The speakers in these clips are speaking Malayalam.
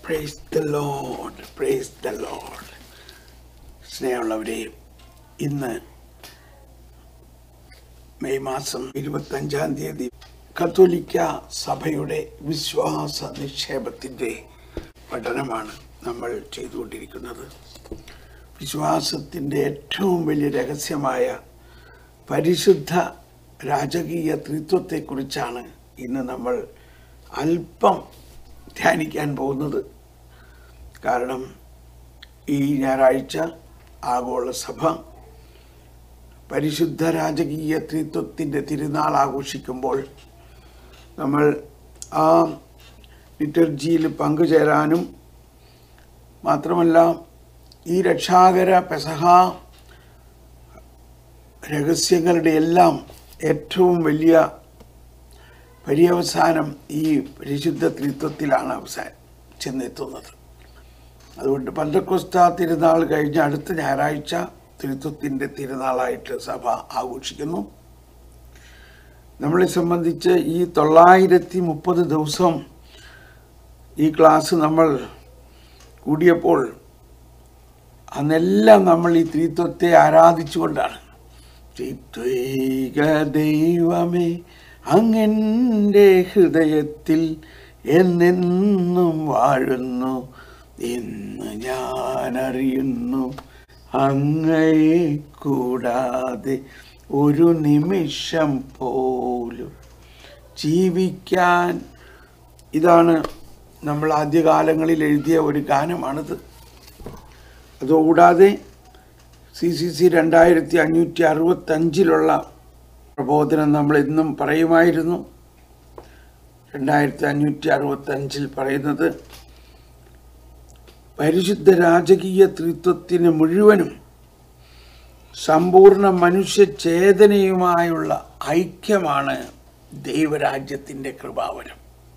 Praise the Lord praise the Lord സ്നേഹമുള്ളവരെ ഇന്ന് മെയ് മാസം ഇരുപത്തഞ്ചാം തീയതി കത്തോലിക്ക സഭയുടെ വിശ്വാസ നിക്ഷേപത്തിൻ്റെ പഠനമാണ് നമ്മൾ ചെയ്തുകൊണ്ടിരിക്കുന്നത് വിശ്വാസത്തിൻ്റെ ഏറ്റവും വലിയ രഹസ്യമായ പരിശുദ്ധ രാജകീയ ത്രിത്വത്തെക്കുറിച്ചാണ് ഇന്ന് നമ്മൾ അല്പം ധ്യാനിക്കാൻ പോകുന്നത് കാരണം ഈ ഞായറാഴ്ച ആഗോള സഭ പരിശുദ്ധ രാജകീയ ത്രിത്വത്തിൻ്റെ തിരുനാൾ ആഘോഷിക്കുമ്പോൾ നമ്മൾ ആ ലിറ്റർജിയിൽ പങ്കുചേരാനും മാത്രമല്ല ഈ രക്ഷാകര പെസഹ രഹസ്യങ്ങളുടെ എല്ലാം ഏറ്റവും വലിയ പര്യവസാനം ഈ പരിശുദ്ധ ത്രിത്വത്തിലാണ് അവസാനം ചെന്നെത്തുന്നത് അതുകൊണ്ട് പന്തക്കൊസ്ത തിരുനാൾ കഴിഞ്ഞ അടുത്ത ഞായറാഴ്ച ത്രിത്വത്തിൻ്റെ തിരുനാളായിട്ട് സഭ ആഘോഷിക്കുന്നു നമ്മളെ സംബന്ധിച്ച് ഈ തൊള്ളായിരത്തി മുപ്പത് ദിവസം ഈ ക്ലാസ് നമ്മൾ കൂടിയപ്പോൾ അന്നെല്ലാം നമ്മൾ ഈ ത്രിത്വത്തെ ആരാധിച്ചുകൊണ്ടാണ് ത്രിത്വൈക ദൈവമേ അങ്ങൻ്റെ ഹൃദയത്തിൽ എന്നെന്നും വാഴുന്നു എന്ന് ഞാൻ അറിയുന്നു അങ്ങയെ കൂടാതെ ഒരു നിമിഷം പോലും ജീവിക്കാൻ ഇതാണ് നമ്മൾ ആദ്യകാലങ്ങളിൽ എഴുതിയ ഒരു ഗാനമാണിത് അതുകൂടാതെ സി സി സി രണ്ടായിരത്തി അഞ്ഞൂറ്റി അറുപത്തഞ്ചിലുള്ള പ്രബോധനം നമ്മൾ എന്നും പറയുമായിരുന്നു രണ്ടായിരത്തി അഞ്ഞൂറ്റി അറുപത്തഞ്ചിൽ പറയുന്നത് പരിശുദ്ധ രാജകീയ ത്രിത്വത്തിന് മുഴുവനും സമ്പൂർണ്ണ മനുഷ്യ ചേതനയുമായുള്ള ഐക്യമാണ് ദൈവരാജ്യത്തിൻ്റെ കൃപാവനം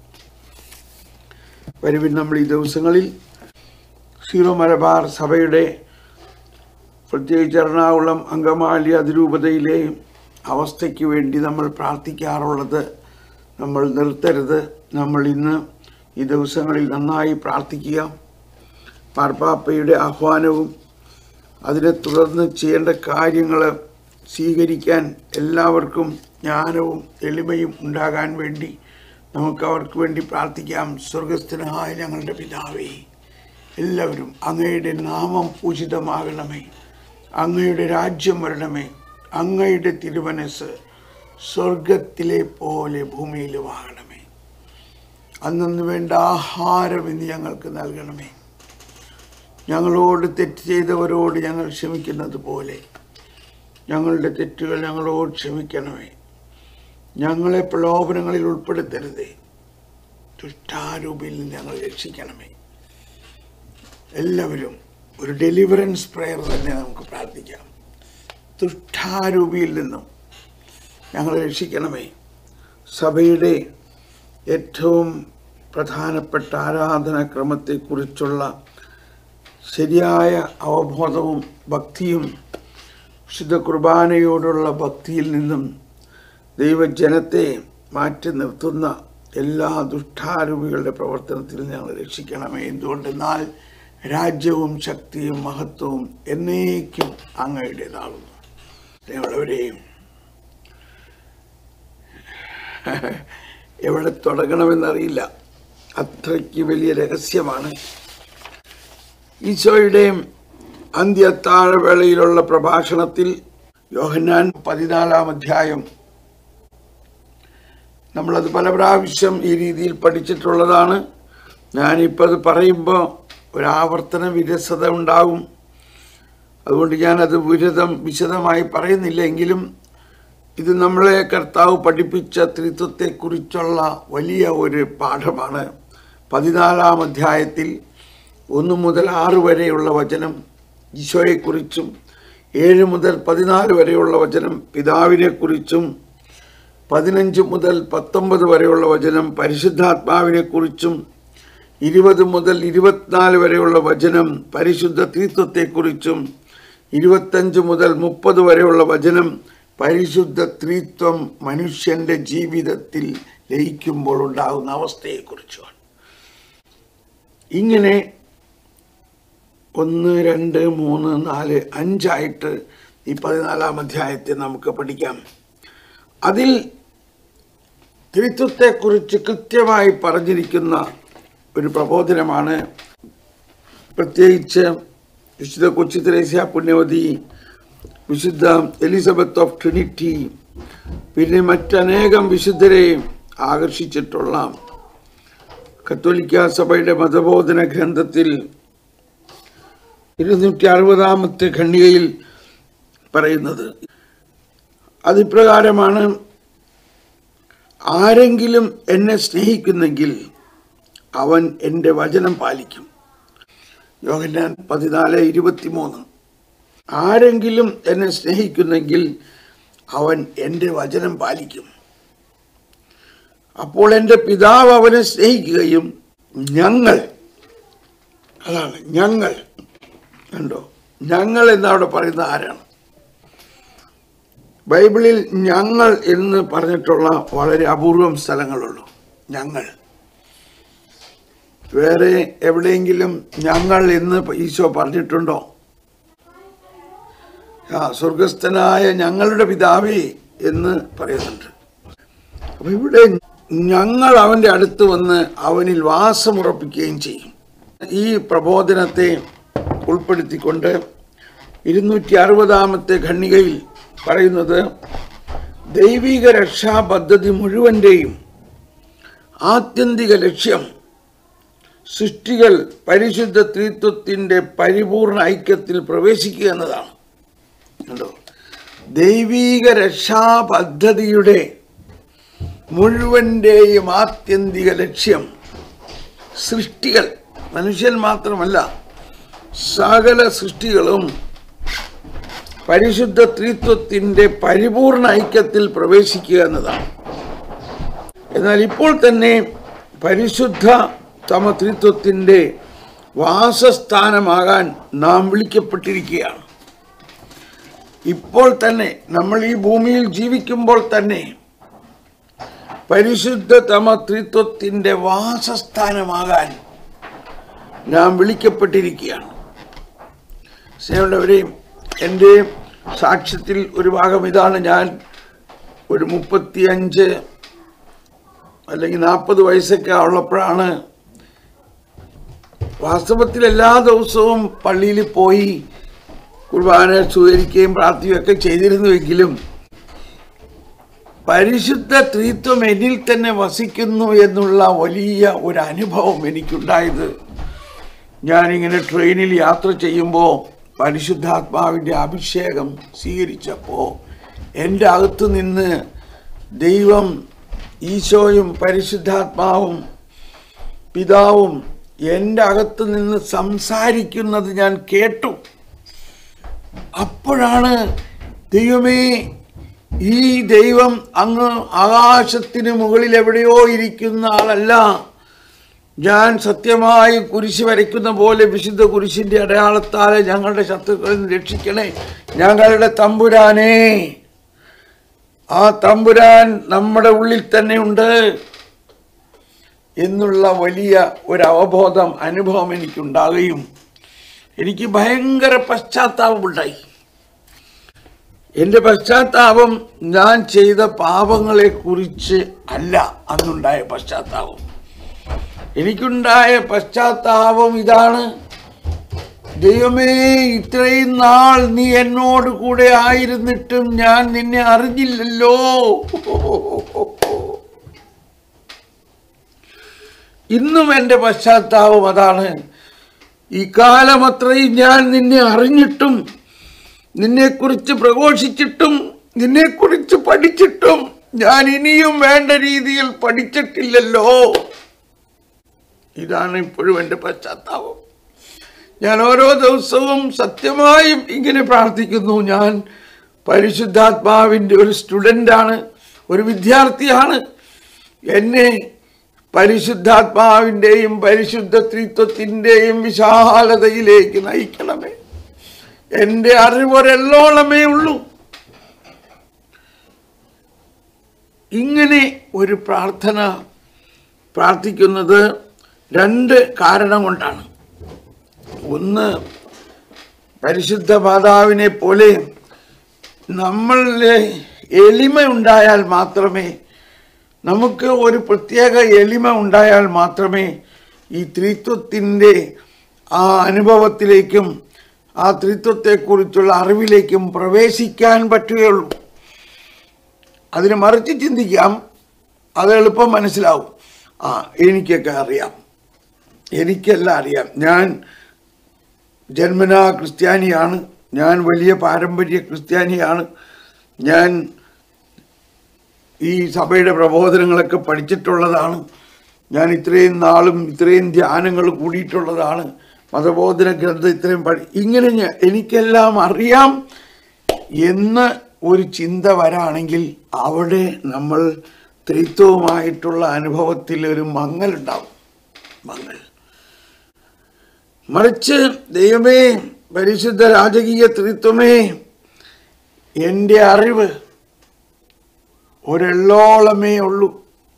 വരുവിൻ നമ്മൾ ഈ ദിവസങ്ങളിൽ സീറോ മലബാർ സഭയുടെ പ്രത്യേകിച്ച് എറണാകുളം അങ്കമാലി അതിരൂപതയിലെ അവസ്ഥയ്ക്ക് വേണ്ടി നമ്മൾ പ്രാർത്ഥിക്കാറുള്ളത് നമ്മൾ നിർത്തരുത് നമ്മൾ ഇന്ന് ഈ ദിവസങ്ങളിൽ നന്നായി പ്രാർത്ഥിക്കുക മാർപ്പാപ്പയുടെ ആഹ്വാനവും അതിനെ തുടർന്ന് ചെയ്യേണ്ട കാര്യങ്ങൾ സ്വീകരിക്കാൻ എല്ലാവർക്കും ജ്ഞാനവും എളിമയും ഉണ്ടാകാൻ വേണ്ടി നമുക്ക് അവർക്ക് വേണ്ടി പ്രാർത്ഥിക്കാം സ്വർഗസ്ഥനായ ഞങ്ങളുടെ പിതാവേ എല്ലാവരും അങ്ങയുടെ നാമം പൂജിതമാകണമേ അങ്ങയുടെ രാജ്യം വരണമേ അങ്ങയുടെ തിരുമനസ് സ്വർഗത്തിലെ പോലെ ഭൂമിയിലുമാകണമേ അന്നു വേണ്ട ആഹാരം ഇന്ന് ഞങ്ങൾക്ക് നൽകണമേ ഞങ്ങളോട് തെറ്റ് ചെയ്തവരോട് ഞങ്ങൾ ക്ഷമിക്കുന്നത് പോലെ ഞങ്ങളുടെ തെറ്റുകൾ ഞങ്ങളോട് ക്ഷമിക്കണമേ ഞങ്ങളെ പ്രലോഭനങ്ങളിൽ ഉൾപ്പെടുത്തരുതേ ദുഷ്ടാരൂപിയിൽ നിന്ന് ഞങ്ങൾ രക്ഷിക്കണമേ എല്ലാവരും ഒരു ഡെലിവറൻസ് പ്രെയർ തന്നെ നമുക്ക് പ്രാർത്ഥിക്കാം ദുഷ്ടാരൂപിയിൽ നിന്നും ഞങ്ങളെ രക്ഷിക്കണമേ സഭയുടെ ഏറ്റവും പ്രധാനപ്പെട്ട ആരാധനാക്രമത്തെക്കുറിച്ചുള്ള ശരിയായ അവബോധവും ഭക്തിയും വിശുദ്ധ കുർബാനയോടുള്ള ഭക്തിയിൽ നിന്നും ദൈവജനത്തെ മാറ്റി നിർത്തുന്ന എല്ലാ ദുഷ്ടാരൂപികളുടെ പ്രവർത്തനത്തിൽ ഞങ്ങൾ രക്ഷിക്കണമേ എന്തുകൊണ്ടെന്നാൽ രാജ്യവും ശക്തിയും മഹത്വവും എന്നേക്കും അങ്ങയുടേതാകുന്നു ദൈവമുള്ളവരെയും എവിടെ തുടങ്ങണമെന്നറിയില്ല അത്രയ്ക്ക് വലിയ രഹസ്യമാണ് ഈശോയുടെയും അന്ത്യത്താഴവേളയിലുള്ള പ്രഭാഷണത്തിൽ യോഹന്നാൻ പതിനാലാം അധ്യായം നമ്മളത് പല പ്രാവശ്യം ഈ രീതിയിൽ പഠിച്ചിട്ടുള്ളതാണ് ഞാനിപ്പോൾ അത് പറയുമ്പോൾ ഒരാവർത്തന വിരസത ഉണ്ടാകും അതുകൊണ്ട് ഞാനത് വിരതം വിശദമായി പറയുന്നില്ല എങ്കിലും ഇത് നമ്മളെ കർത്താവ് പഠിപ്പിച്ച ത്രിത്വത്തെക്കുറിച്ചുള്ള വലിയ ഒരു പാഠമാണ് പതിനാലാം അധ്യായത്തിൽ ഒന്ന് മുതൽ ആറ് വരെയുള്ള വചനം ഈശോയെക്കുറിച്ചും ഏഴ് മുതൽ പതിനാല് വരെയുള്ള വചനം പിതാവിനെക്കുറിച്ചും പതിനഞ്ച് മുതൽ പത്തൊമ്പത് വരെയുള്ള വചനം പരിശുദ്ധാത്മാവിനെക്കുറിച്ചും ഇരുപത് മുതൽ ഇരുപത്തിനാല് വരെയുള്ള വചനം പരിശുദ്ധ ത്രിത്വത്തെക്കുറിച്ചും ഇരുപത്തഞ്ച് മുതൽ മുപ്പത് വരെയുള്ള വചനം പരിശുദ്ധ ത്രിത്വം മനുഷ്യന്റെ ജീവിതത്തിൽ ലയിക്കുമ്പോൾ ഉണ്ടാകുന്ന അവസ്ഥയെക്കുറിച്ചുമാണ് ഇങ്ങനെ ഒന്ന് രണ്ട് മൂന്ന് നാല് അഞ്ചായിട്ട് ഈ പതിനാലാം അധ്യായത്തെ നമുക്ക് പഠിക്കാം അതിൽ ത്രിത്വത്തെക്കുറിച്ച് കൃത്യമായി പറഞ്ഞിരിക്കുന്ന ഒരു പ്രബോധനമാണ് പ്രത്യേകിച്ച് വിശുദ്ധ കൊച്ചി ത്രേസ്യ പുണ്യവതി വിശുദ്ധ എലിസബത്ത് ഓഫ് ട്രിനിറ്റി പിന്നെ മറ്റനേകം വിശുദ്ധരെ ആകർഷിച്ചിട്ടുള്ള കത്തോലിക്ക സഭയുടെ മതബോധന ഗ്രന്ഥത്തിൽ ഇരുന്നൂറ്റി അറുപതാമത്തെ ഖണ്ഡികയിൽ പറയുന്നത് അതിപ്രകാരമാണ് ആരെങ്കിലും എന്നെ സ്നേഹിക്കുന്നെങ്കിൽ അവൻ എൻ്റെ വചനം പാലിക്കും യോഹന്നാൻ പതിനാല് ഇരുപത്തിമൂന്ന് ആരെങ്കിലും എന്നെ സ്നേഹിക്കുന്നെങ്കിൽ അവൻ എൻ്റെ വചനം പാലിക്കും അപ്പോൾ എൻ്റെ പിതാവ് അവനെ സ്നേഹിക്കുകയും ഞങ്ങൾ അതാണ് ഞങ്ങൾ കണ്ടോ ഞങ്ങൾ എന്നവിടെ പറയുന്ന ആരാണ് ബൈബിളിൽ ഞങ്ങൾ എന്ന് പറഞ്ഞിട്ടുള്ള വളരെ അപൂർവം സ്ഥലങ്ങളുള്ളൂ ഞങ്ങൾ വേറെ എവിടെയെങ്കിലും ഞങ്ങൾ എന്ന് ഈശോ പറഞ്ഞിട്ടുണ്ടോ ആ സ്വർഗസ്ഥനായ ഞങ്ങളുടെ പിതാവേ എന്ന് പറയുന്നുണ്ട് അപ്പൊ ഇവിടെ ഞങ്ങൾ അവന്റെ അടുത്ത് വന്ന് അവനിൽ വാസമുറപ്പിക്കുകയും ചെയ്യും ഈ പ്രബോധനത്തെ ഉൾപ്പെടുത്തിക്കൊണ്ട് ഇരുന്നൂറ്റി അറുപതാമത്തെ ഖണ്ണികയിൽ പറയുന്നത് ദൈവിക രക്ഷാ പദ്ധതി മുഴുവൻ്റെയും ആത്യന്തിക ലക്ഷ്യം സൃഷ്ടികൾ പരിശുദ്ധ ത്രിത്വത്തിൻ്റെ പരിപൂർണ ഐക്യത്തിൽ പ്രവേശിക്കുക എന്നതാണ് കണ്ടോ ദൈവീക രക്ഷാ പദ്ധതിയുടെ മുഴുവൻ്റെയും ആത്യന്തിക ലക്ഷ്യം സൃഷ്ടികൾ മനുഷ്യൻ മാത്രമല്ല സകല സൃഷ്ടികളും പരിശുദ്ധ ത്രിത്വത്തിൻ്റെ പരിപൂർണ ഐക്യത്തിൽ പ്രവേശിക്കുക എന്നതാണ് എന്നാൽ ഇപ്പോൾ തന്നെ പരിശുദ്ധ സമത്രിത്വത്തിൻ്റെ വാസസ്ഥാനമാകാൻ നാം വിളിക്കപ്പെട്ടിരിക്കുകയാണ് ഇപ്പോൾ തന്നെ നമ്മൾ ഈ ഭൂമിയിൽ ജീവിക്കുമ്പോൾ തന്നെ പരിശുദ്ധ തമത്രിത്വത്തിൻ്റെ വാസസ്ഥാനമാകാൻ നാം വിളിക്കപ്പെട്ടിരിക്കുകയാണ് സ്നേഹമുള്ളവരെയും എൻ്റെ സാക്ഷ്യത്തിൽ ഒരു ഭാഗം ഇതാണ് ഞാൻ ഒരു മുപ്പത്തിയഞ്ച് അല്ലെങ്കിൽ നാൽപ്പത് വയസ്സൊക്കെ ഉള്ളപ്പോഴാണ് വാസ്തവത്തിൽ എല്ലാ ദിവസവും പള്ളിയിൽ പോയി കുർബാന സ്വീകരിക്കുകയും പ്രാർത്ഥിക്കുകയൊക്കെ ചെയ്തിരുന്നുവെങ്കിലും പരിശുദ്ധ ത്രിത്വം എന്നിൽ തന്നെ വസിക്കുന്നു എന്നുള്ള വലിയ ഒരു അനുഭവം എനിക്കുണ്ടായത് ഞാനിങ്ങനെ ട്രെയിനിൽ യാത്ര ചെയ്യുമ്പോൾ പരിശുദ്ധാത്മാവിൻ്റെ അഭിഷേകം സ്വീകരിച്ചപ്പോൾ എൻ്റെ അകത്ത് നിന്ന് ദൈവം ഈശോയും പരിശുദ്ധാത്മാവും പിതാവും എൻ്റെ അകത്ത് നിന്ന് സംസാരിക്കുന്നത് ഞാൻ കേട്ടു അപ്പോഴാണ് ദൈവമേ ഈ ദൈവം അങ്ങ് ആകാശത്തിന് മുകളിൽ എവിടെയോ ഇരിക്കുന്ന ആളല്ല ഞാൻ സത്യമായി കുരിശ് വരയ്ക്കുന്ന പോലെ വിശുദ്ധ കുരിശിന്റെ അടയാളത്താലെ ഞങ്ങളുടെ ശത്രുക്കളിൽ നിന്ന് രക്ഷിക്കണേ ഞങ്ങളുടെ തമ്പുരാനേ ആ തമ്പുരാൻ നമ്മുടെ ഉള്ളിൽ തന്നെ ഉണ്ട് എന്നുള്ള വലിയ ഒരു അവബോധം അനുഭവം എനിക്കുണ്ടാകുകയും എനിക്ക് ഭയങ്കര പശ്ചാത്താപമുണ്ടായി എൻ്റെ പശ്ചാത്താപം ഞാൻ ചെയ്ത പാപങ്ങളെ കുറിച്ച് അല്ല അന്നുണ്ടായ പശ്ചാത്താപം എനിക്കുണ്ടായ പശ്ചാത്താപം ഇതാണ് ദൈവമേ ഇത്രയും നാൾ നീ എന്നോട് കൂടെ ആയിരുന്നിട്ടും ഞാൻ നിന്നെ അറിഞ്ഞില്ലല്ലോ ഇന്നും എൻ്റെ പശ്ചാത്താപം അതാണ് ഈ കാലം അത്രയും ഞാൻ നിന്നെ അറിഞ്ഞിട്ടും നിന്നെക്കുറിച്ച് പ്രഘോഷിച്ചിട്ടും നിന്നെക്കുറിച്ച് പഠിച്ചിട്ടും ഞാൻ ഇനിയും വേണ്ട രീതിയിൽ പഠിച്ചിട്ടില്ലല്ലോ ഇതാണ് ഇപ്പോഴും എൻ്റെ പശ്ചാത്താപം ഞാൻ ഓരോ ദിവസവും സത്യമായും ഇങ്ങനെ പ്രാർത്ഥിക്കുന്നു ഞാൻ പരിശുദ്ധാത്മാവിൻ്റെ ഒരു സ്റ്റുഡൻ്റാണ് ഒരു വിദ്യാർത്ഥിയാണ് എന്നെ പരിശുദ്ധാത്മാവിൻ്റെയും പരിശുദ്ധ ത്രിത്വത്തിൻ്റെയും വിശാലതയിലേക്ക് നയിക്കണമേ എൻ്റെ അറിവൊരെല്ലോളമേ ഉള്ളൂ ഇങ്ങനെ ഒരു പ്രാർത്ഥന പ്രാർത്ഥിക്കുന്നത് രണ്ട് കാരണം കൊണ്ടാണ് ഒന്ന് പരിശുദ്ധ മാതാവിനെ പോലെ നമ്മളിലെ എളിമ ഉണ്ടായാൽ മാത്രമേ നമുക്ക് ഒരു പ്രത്യേക എളിമ ഉണ്ടായാൽ മാത്രമേ ഈ ത്രിത്വത്തിൻ്റെ ആ അനുഭവത്തിലേക്കും ആ ത്രിത്വത്തെക്കുറിച്ചുള്ള അറിവിലേക്കും പ്രവേശിക്കാൻ പറ്റുകയുള്ളൂ അതിന് മറിച്ച് ചിന്തിക്കാം അത് എളുപ്പം മനസ്സിലാവും ആ എനിക്കൊക്കെ അറിയാം എനിക്കെല്ലാം അറിയാം ഞാൻ ജന്മനാ ക്രിസ്ത്യാനിയാണ് ഞാൻ വലിയ പാരമ്പര്യ ക്രിസ്ത്യാനിയാണ് ഞാൻ ഈ സഭയുടെ പ്രബോധനങ്ങളൊക്കെ പഠിച്ചിട്ടുള്ളതാണ് ഞാൻ ഇത്രയും നാളും ഇത്രയും ധ്യാനങ്ങൾ കൂടിയിട്ടുള്ളതാണ് മതബോധന ഗ്രന്ഥം ഇത്രയും പഠി ഇങ്ങനെ ഞാൻ എനിക്കെല്ലാം അറിയാം എന്ന് ഒരു ചിന്ത വരാണെങ്കിൽ അവിടെ നമ്മൾ ത്രിത്വവുമായിട്ടുള്ള അനുഭവത്തിൽ ഒരു മങ്ങലുണ്ടാവും മങ്ങൽ മറിച്ച് ദൈവമേ പരിശുദ്ധ രാജകീയ ത്രിത്വമേ എൻ്റെ അറിവ് ഒരെള്ളോളമേ ഉള്ളൂ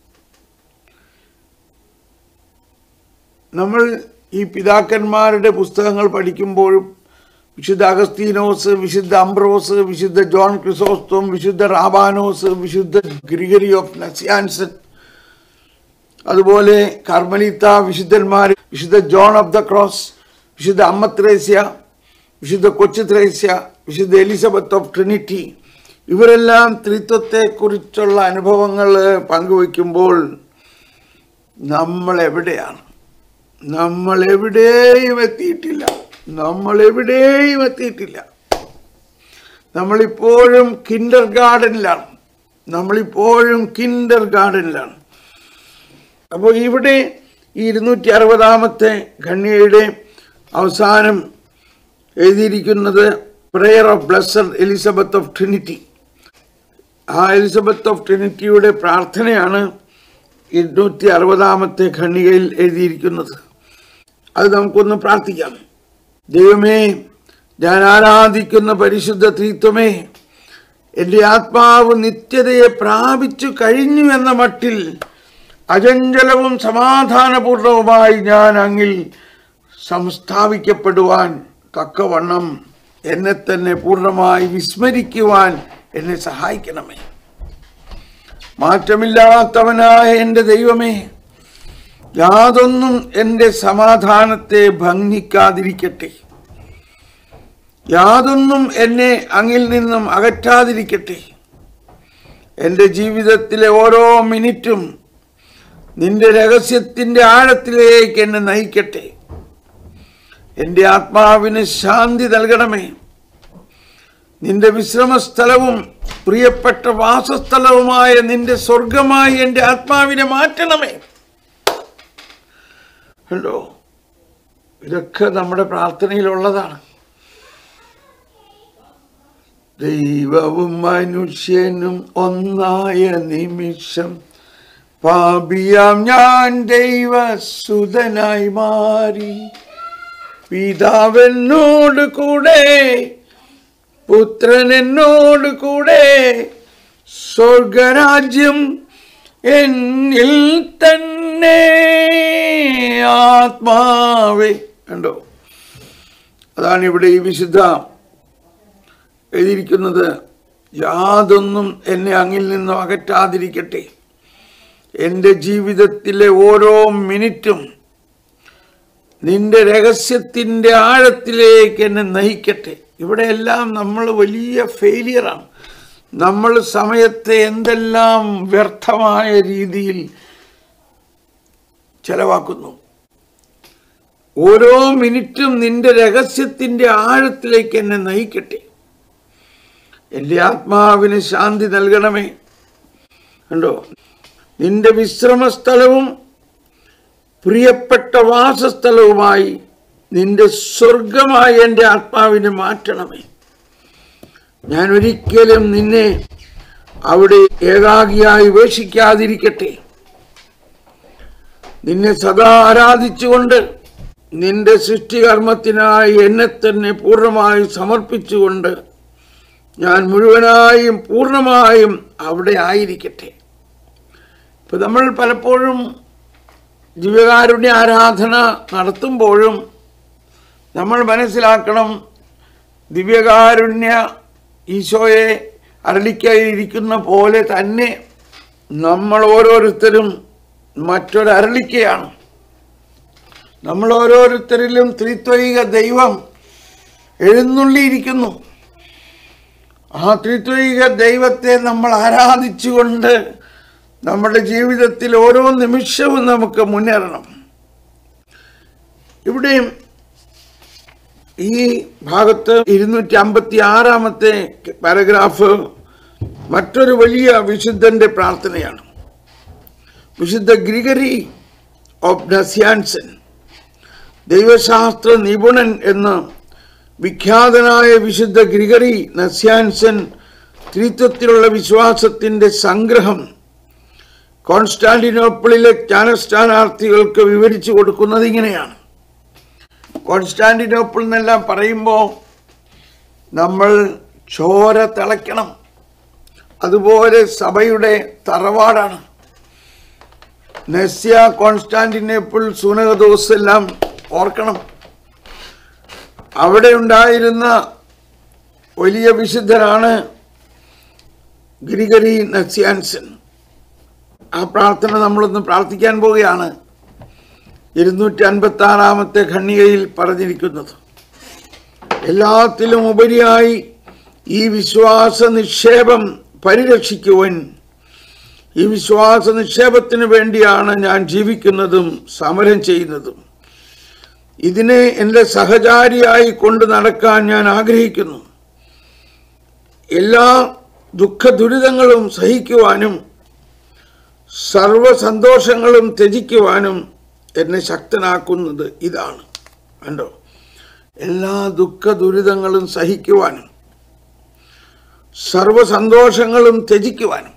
നമ്മൾ ഈ പിതാക്കന്മാരുടെ പുസ്തകങ്ങൾ പഠിക്കുമ്പോഴും വിശുദ്ധ അഗസ്തീനോസ് വിശുദ്ധ അംബ്രോസ് വിശുദ്ധ ജോൺ ക്രിസോസ്തോം വിശുദ്ധ റാബാനോസ് വിശുദ്ധ ഗ്രിഗറി ഓഫ് നസിയാൻസൺ അതുപോലെ കർമ്മലീത്ത വിശുദ്ധന്മാർ വിശുദ്ധ ജോൺ ഓഫ് ദ ക്രോസ് വിശുദ്ധ അമ്മ ത്രേസ്യ വിശുദ്ധ കൊച്ചു ത്രേസ്യ വിശുദ്ധ എലിസബത്ത് ഓഫ് ട്രിനിറ്റി ഇവരെല്ലാം ത്രിത്വത്തെക്കുറിച്ചുള്ള അനുഭവങ്ങൾ പങ്കുവയ്ക്കുമ്പോൾ നമ്മൾ എവിടെയാണ് നമ്മൾ എവിടെയും എത്തിയിട്ടില്ല നമ്മൾ എവിടെയും എത്തിയിട്ടില്ല നമ്മളിപ്പോഴും കിൻഡർ ഗാർഡനിലാണ് നമ്മളിപ്പോഴും കിൻഡർ ഗാർഡനിലാണ് അപ്പോൾ ഇവിടെ ഈ ഇരുന്നൂറ്റി അറുപതാമത്തെ ഖണ്യയുടെ അവസാനം എഴുതിയിരിക്കുന്നത് prayer of blessed Elizabeth of Trinity ആ എലിസബത്ത് ഓഫ് ട്രിനിറ്റിയുടെ പ്രാർത്ഥനയാണ് ഇരുന്നൂറ്റി അറുപതാമത്തെ ഖണ്ണികയിൽ എഴുതിയിരിക്കുന്നത് അത് നമുക്കൊന്ന് പ്രാർത്ഥിക്കാം ദൈവമേ ഞാൻ ആരാധിക്കുന്ന പരിശുദ്ധ ത്രിത്വമേ എൻ്റെ ആത്മാവ് നിത്യതയെ പ്രാപിച്ചു കഴിഞ്ഞു എന്ന മട്ടിൽ അചഞ്ചലവും സമാധാനപൂർണവുമായി ഞാൻ അങ്ങിൽ സംസ്ഥാപിക്കപ്പെടുവാൻ തക്കവണ്ണം എന്നെ തന്നെ പൂർണ്ണമായി വിസ്മരിക്കുവാൻ എന്നെ സഹായിക്കണമേ മാറ്റമില്ലാത്തവനായ എൻ്റെ ദൈവമേ യാതൊന്നും എൻ്റെ സമാധാനത്തെ ഭംഗിക്കാതിരിക്കട്ടെ യാതൊന്നും എന്നെ അങ്ങിൽ നിന്നും അകറ്റാതിരിക്കട്ടെ എൻ്റെ ജീവിതത്തിലെ ഓരോ മിനിറ്റും നിന്റെ രഹസ്യത്തിൻ്റെ ആഴത്തിലേക്ക് എന്നെ നയിക്കട്ടെ എൻ്റെ ആത്മാവിന് ശാന്തി നൽകണമേ നിന്റെ വിശ്രമസ്ഥലവും പ്രിയപ്പെട്ട വാസസ്ഥലവുമായ നിന്റെ സ്വർഗമായി എൻ്റെ ആത്മാവിനെ മാറ്റണമേ കണ്ടോ ഇതൊക്കെ നമ്മുടെ പ്രാർത്ഥനയിലുള്ളതാണ് ദൈവവും മനുഷ്യനും ഒന്നായ നിമിഷം പാപിയാം ഞാൻ ദൈവസുതനായി മാറി പിതാവെന്നോട് കൂടെ പുത്രൻ എന്നോട് കൂടെ സ്വർഗരാജ്യം എന്നിൽ തന്നെ ആത്മാവേ കണ്ടോ അതാണ് ഇവിടെ ഈ വിശുദ്ധ എഴുതിയിരിക്കുന്നത് യാതൊന്നും എന്നെ അങ്ങിൽ നിന്നും അകറ്റാതിരിക്കട്ടെ എൻ്റെ ജീവിതത്തിലെ ഓരോ മിനിറ്റും നിന്റെ രഹസ്യത്തിൻ്റെ ആഴത്തിലേക്ക് എന്നെ നയിക്കട്ടെ ഇവിടെയെല്ലാം നമ്മൾ വലിയ ഫെയിലിയറാണ് നമ്മൾ സമയത്തെ എന്തെല്ലാം വ്യർത്ഥമായ രീതിയിൽ ചെലവാക്കുന്നു ഓരോ മിനിറ്റും നിന്റെ രഹസ്യത്തിൻ്റെ ആഴത്തിലേക്ക് എന്നെ നയിക്കട്ടെ എൻ്റെ ആത്മാവിന് ശാന്തി നൽകണമേ കണ്ടോ നിന്റെ വിശ്രമസ്ഥലവും പ്രിയപ്പെട്ട വാസസ്ഥലവുമായി നിന്റെ സ്വർഗമായി എൻ്റെ ആത്മാവിനെ മാറ്റണമേ ഞാൻ ഒരിക്കലും നിന്നെ അവിടെ ഏകാഗിയായി ഉപേക്ഷിക്കാതിരിക്കട്ടെ നിന്നെ സദാ ആരാധിച്ചുകൊണ്ട് നിന്റെ സൃഷ്ടികർമ്മത്തിനായി എന്നെ തന്നെ പൂർണ്ണമായി സമർപ്പിച്ചുകൊണ്ട് ഞാൻ മുഴുവനായും പൂർണ്ണമായും അവിടെ ആയിരിക്കട്ടെ ഇപ്പൊ നമ്മൾ പലപ്പോഴും ദിവ്യകാരുണ്യ ആരാധന നടത്തുമ്പോഴും നമ്മൾ മനസ്സിലാക്കണം ദിവ്യകാരുണ്യ ഈശോയെ അരളിക്കയിരിക്കുന്ന പോലെ തന്നെ നമ്മൾ ഓരോരുത്തരും മറ്റൊരു അരളിക്കയാണ് നമ്മൾ ഓരോരുത്തരിലും ത്രിത്വൈക ദൈവം എഴുന്നള്ളിയിരിക്കുന്നു ആ ത്രിത്വൈക ദൈവത്തെ നമ്മൾ ആരാധിച്ചുകൊണ്ട് നമ്മുടെ ജീവിതത്തിൽ ഓരോ നിമിഷവും നമുക്ക് മുന്നേറണം ഇവിടെയും ഈ ഭാഗത്ത് ഇരുന്നൂറ്റി അമ്പത്തി ആറാമത്തെ പാരഗ്രാഫ് മറ്റൊരു വലിയ വിശുദ്ധന്റെ പ്രാർത്ഥനയാണ് വിശുദ്ധ ഗ്രിഗറി ഓഫ് നസ്യാൻസൻ ദൈവശാസ്ത്ര നിപുണൻ എന്ന് വിഖ്യാതനായ വിശുദ്ധ ഗ്രിഗറി നസ്യാൻസൻ ത്രിത്വത്തിലുള്ള വിശ്വാസത്തിന്റെ സംഗ്രഹം കോൺസ്റ്റാന്റിനോപ്പിളിലെ ജ്ഞാനസ്ഥാനാർത്ഥികൾക്ക് വിവരിച്ചു കൊടുക്കുന്നത് ഇങ്ങനെയാണ് കോൺസ്റ്റാന്റിനോപ്പിൾ എന്നെല്ലാം പറയുമ്പോൾ നമ്മൾ ചോര തിളയ്ക്കണം അതുപോലെ സഭയുടെ തറവാടാണ് നെസ്യ കോൺസ്റ്റാന്റിനോപ്പിൾ സുനകദോസ് എല്ലാം ഓർക്കണം അവിടെ ഉണ്ടായിരുന്ന വലിയ വിശുദ്ധനാണ് ഗിരിഗരി നസ്യാൻസൻ ആ പ്രാർത്ഥന നമ്മളൊന്ന് പ്രാർത്ഥിക്കാൻ പോവുകയാണ് ഇരുന്നൂറ്റി അൻപത്തി ആറാമത്തെ ഖണ്ണികയിൽ പറഞ്ഞിരിക്കുന്നത് എല്ലാത്തിലും ഉപരിയായി ഈ വിശ്വാസ നിക്ഷേപം പരിരക്ഷിക്കുവാൻ ഈ വിശ്വാസ നിക്ഷേപത്തിന് വേണ്ടിയാണ് ഞാൻ ജീവിക്കുന്നതും സമരം ചെയ്യുന്നതും ഇതിനെ എൻ്റെ സഹചാരിയായി കൊണ്ട് നടക്കാൻ ഞാൻ ആഗ്രഹിക്കുന്നു എല്ലാ ദുഃഖ ദുരിതങ്ങളും സഹിക്കുവാനും സർവ സന്തോഷങ്ങളും ത്യജിക്കുവാനും എന്നെ ശക്തനാക്കുന്നത് ഇതാണ് കണ്ടോ എല്ലാ ദുഃഖ ദുരിതങ്ങളും സഹിക്കുവാനും സർവ സന്തോഷങ്ങളും ത്യജിക്കുവാനും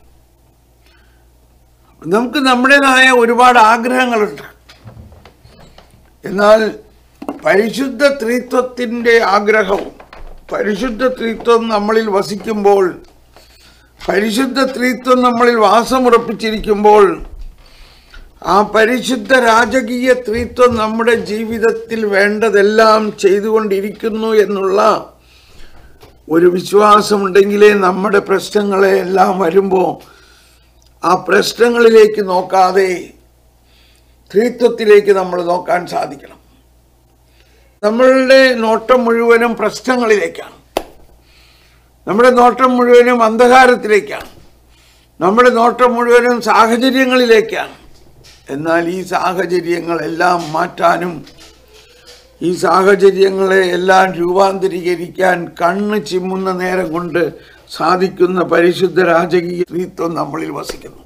നമുക്ക് നമ്മുടേതായ ഒരുപാട് ആഗ്രഹങ്ങളുണ്ട് എന്നാൽ പരിശുദ്ധ ത്രിത്വത്തിൻ്റെ ആഗ്രഹവും പരിശുദ്ധ ത്രിത്വം നമ്മളിൽ വസിക്കുമ്പോൾ പരിശുദ്ധ ത്രിത്വം നമ്മളിൽ വാസമുറപ്പിച്ചിരിക്കുമ്പോൾ ആ പരിശുദ്ധ രാജകീയ ത്രിത്വം നമ്മുടെ ജീവിതത്തിൽ വേണ്ടതെല്ലാം ചെയ്തുകൊണ്ടിരിക്കുന്നു എന്നുള്ള ഒരു വിശ്വാസമുണ്ടെങ്കിലേ നമ്മുടെ പ്രശ്നങ്ങളെ എല്ലാം വരുമ്പോൾ ആ പ്രശ്നങ്ങളിലേക്ക് നോക്കാതെ ത്രിത്വത്തിലേക്ക് നമ്മൾ നോക്കാൻ സാധിക്കണം നമ്മളുടെ നോട്ടം മുഴുവനും പ്രശ്നങ്ങളിലേക്കാണ് നമ്മുടെ നോട്ടം മുഴുവനും അന്ധകാരത്തിലേക്കാണ് നമ്മുടെ നോട്ടം മുഴുവനും സാഹചര്യങ്ങളിലേക്കാണ് എന്നാൽ ഈ സാഹചര്യങ്ങളെല്ലാം മാറ്റാനും ഈ സാഹചര്യങ്ങളെ എല്ലാം രൂപാന്തരീകരിക്കാൻ കണ്ണ് ചിമ്മുന്ന നേരം കൊണ്ട് സാധിക്കുന്ന പരിശുദ്ധ രാജകീയ ത്രിത്വം നമ്മളിൽ വസിക്കുന്നു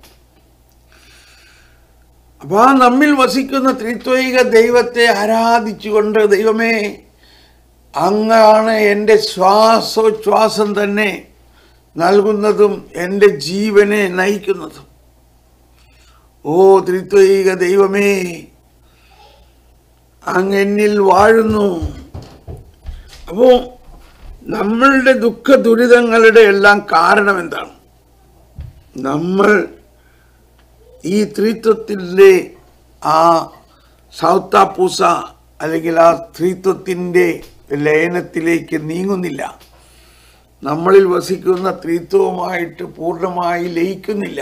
അപ്പോൾ ആ നമ്മിൽ വസിക്കുന്ന ത്രിത്വൈക ദൈവത്തെ ആരാധിച്ചുകൊണ്ട് ദൈവമേ അങ്ങാണ് എൻ്റെ ശ്വാസോച്ഛ്വാസം തന്നെ നൽകുന്നതും എൻ്റെ ജീവനെ നയിക്കുന്നതും ഓ ത്രിത്വൈക ദൈവമേ അങ്ങ് എന്നിൽ വാഴുന്നു അപ്പോ നമ്മളുടെ ദുഃഖ ദുരിതങ്ങളുടെ എല്ലാം കാരണം എന്താണ് നമ്മൾ ഈ ത്രിത്വത്തിൻ്റെ ആ സൗത്താപ്പൂസ അല്ലെങ്കിൽ ആ ത്രിത്വത്തിൻ്റെ ലയനത്തിലേക്ക് നീങ്ങുന്നില്ല നമ്മളിൽ വസിക്കുന്ന ത്രിത്വവുമായിട്ട് പൂർണ്ണമായി ലയിക്കുന്നില്ല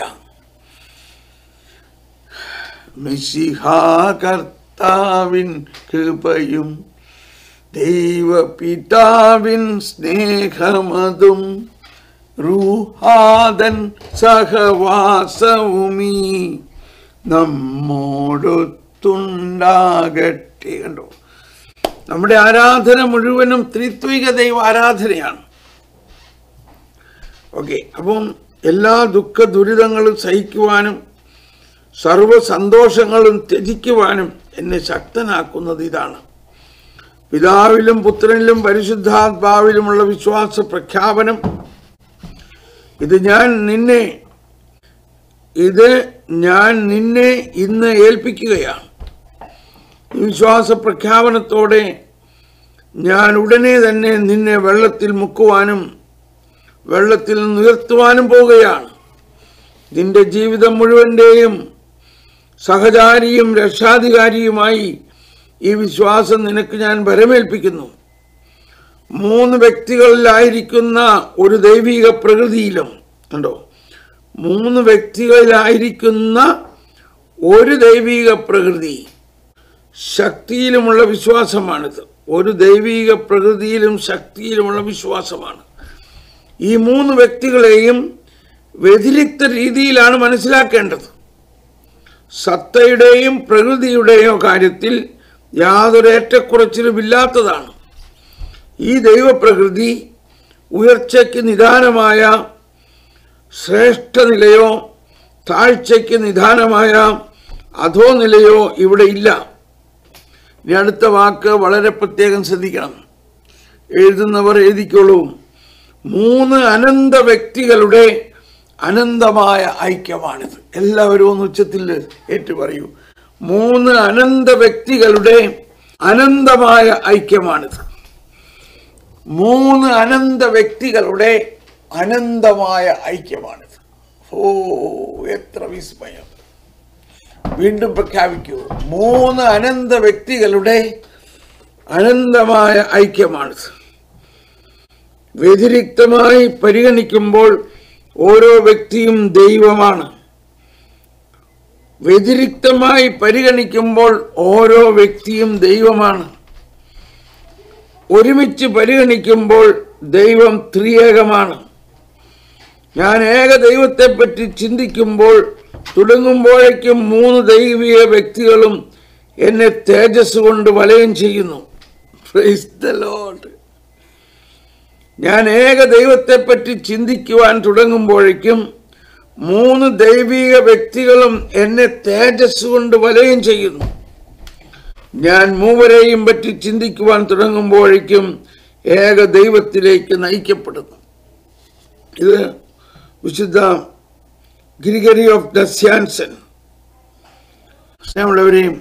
മിശിഹാ കർത്താവിൻ കൃപയും ദൈവപിതാവിൻ സ്നേഹമതും റൂഹാദൻ സഹവാസവുമീ നമ്മോടൊത്തുണ്ടാകട്ടെ കണ്ടോ നമ്മുടെ ആരാധന മുഴുവനും ത്രിത്വിക ദൈവ ആരാധനയാണ് ഓക്കെ അപ്പം എല്ലാ ദുഃഖ ദുരിതങ്ങളും സഹിക്കുവാനും സർവ സന്തോഷങ്ങളും ത്യജിക്കുവാനും എന്നെ ശക്തനാക്കുന്നത് ഇതാണ് പിതാവിലും പുത്രനിലും പരിശുദ്ധാത്മാവിലുമുള്ള വിശ്വാസ പ്രഖ്യാപനം ഇത് ഞാൻ നിന്നെ ഇത് ഞാൻ നിന്നെ ഇന്ന് ഏൽപ്പിക്കുകയാണ് ഈ വിശ്വാസ പ്രഖ്യാപനത്തോടെ ഞാൻ ഉടനെ തന്നെ നിന്നെ വെള്ളത്തിൽ മുക്കുവാനും വെള്ളത്തിൽ നിന്ന് ഉയർത്തുവാനും പോവുകയാണ് നിന്റെ ജീവിതം മുഴുവൻ്റെയും സഹചാരിയും രക്ഷാധികാരിയുമായി ഈ വിശ്വാസം നിനക്ക് ഞാൻ വരമേൽപ്പിക്കുന്നു മൂന്ന് വ്യക്തികളിലായിരിക്കുന്ന ഒരു ദൈവിക പ്രകൃതിയിലും കണ്ടോ മൂന്ന് വ്യക്തികളിലായിരിക്കുന്ന ഒരു ദൈവിക പ്രകൃതി ശക്തിയിലുമുള്ള വിശ്വാസമാണിത് ഒരു ദൈവിക പ്രകൃതിയിലും ശക്തിയിലുമുള്ള വിശ്വാസമാണ് ഈ മൂന്ന് വ്യക്തികളെയും വ്യതിരിക്ത രീതിയിലാണ് മനസ്സിലാക്കേണ്ടത് സത്തയുടെയും പ്രകൃതിയുടെയോ കാര്യത്തിൽ യാതൊരു ഏറ്റക്കുറച്ചിലുമില്ലാത്തതാണ് ഈ ദൈവപ്രകൃതി ഉയർച്ചയ്ക്ക് നിദാനമായ ശ്രേഷ്ഠനിലയോ താഴ്ചയ്ക്ക് നിദാനമായ അധോനിലയോ ഇവിടെ ഇല്ല ഇനി അടുത്ത വാക്ക് വളരെ പ്രത്യേകം ശ്രദ്ധിക്കണം എഴുതുന്നവർ എഴുതിക്കോളൂ മൂന്ന് അനന്ത വ്യക്തികളുടെ അനന്തമായ ഐക്യമാണിത് എല്ലാവരും ഒന്ന് ഉച്ചത്തിൽ ഏറ്റു പറയൂ മൂന്ന് അനന്ത വ്യക്തികളുടെ അനന്തമായ ഐക്യമാണിത് മൂന്ന് അനന്ത വ്യക്തികളുടെ അനന്തമായ ഐക്യമാണിത് ഓ എത്ര വിസ്മയം വീണ്ടും പ്രഖ്യാപിക്കൂ മൂന്ന് അനന്ത വ്യക്തികളുടെ അനന്തമായ ഐക്യമാണിത് വ്യതിരിക്തമായി പരിഗണിക്കുമ്പോൾ ഓരോ വ്യക്തിയും ദൈവമാണ് വ്യതിരിക്തമായി പരിഗണിക്കുമ്പോൾ ഓരോ വ്യക്തിയും ദൈവമാണ് ഒരുമിച്ച് പരിഗണിക്കുമ്പോൾ ദൈവം ത്രിയേകമാണ് ഞാൻ ഏക ദൈവത്തെപ്പറ്റി ചിന്തിക്കുമ്പോൾ തുടങ്ങുമ്പോഴേക്കും മൂന്ന് ദൈവിക വ്യക്തികളും എന്നെ തേജസ് കൊണ്ട് വലയം ചെയ്യുന്നു Praise the Lord. ഞാൻ ഏക ദൈവത്തെപ്പറ്റി ചിന്തിക്കുവാൻ തുടങ്ങുമ്പോഴേക്കും മൂന്ന് ദൈവിക വ്യക്തികളും എന്നെ തേജസ് കൊണ്ട് വലയം ചെയ്യുന്നു ഞാൻ മൂവരെയും പറ്റി ചിന്തിക്കുവാൻ തുടങ്ങുമ്പോഴേക്കും ഏക ദൈവത്തിലേക്ക് നയിക്കപ്പെടുന്നു ഇത് വിശുദ്ധ ഗ്രിഗറി ഓഫ് ഡസ്യാൻസൻ സ്നേഹമുള്ളവരെയും